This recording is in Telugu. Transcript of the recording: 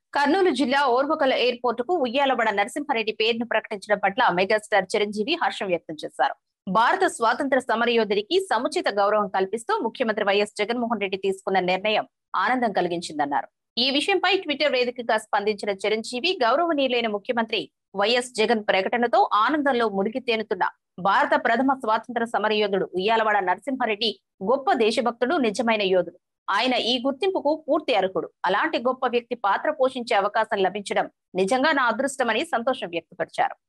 కర్నూలు జిల్లా ఓర్వకల ఎయిర్పోర్ట్ కు ఉయ్యాలబడ నరసింహారెడ్డి పేరును ప్రకటించడం పట్ల మెగాస్టార్ చిరంజీవి హర్షం వ్యక్తం చేశారు భారత స్వాతంత్ర సమరయోధుడికి సముచిత గౌరవం కల్పిస్తూ ముఖ్యమంత్రి వైఎస్ జగన్మోహన్ రెడ్డి తీసుకున్న నిర్ణయం ఆనందం కలిగించిందన్నారు ఈ విషయంపై ట్విట్టర్ వేదికగా స్పందించిన చిరంజీవి గౌరవనీయులైన ముఖ్యమంత్రి వైఎస్ జగన్ ప్రకటనతో ఆనందంలో మునిగి తేనుతున్న భారత ప్రథమ స్వాతంత్ర సమరయోధుడు ఉయ్యాలవాడ నరసింహారెడ్డి గొప్ప దేశభక్తుడు నిజమైన యోధుడు ఆయన ఈ గుర్తింపుకు పూర్తి అర్హుడు అలాంటి గొప్ప వ్యక్తి పాత్ర పోషించే అవకాశం లభించడం నిజంగా నా అదృష్టమని సంతోషం వ్యక్తపరిచారు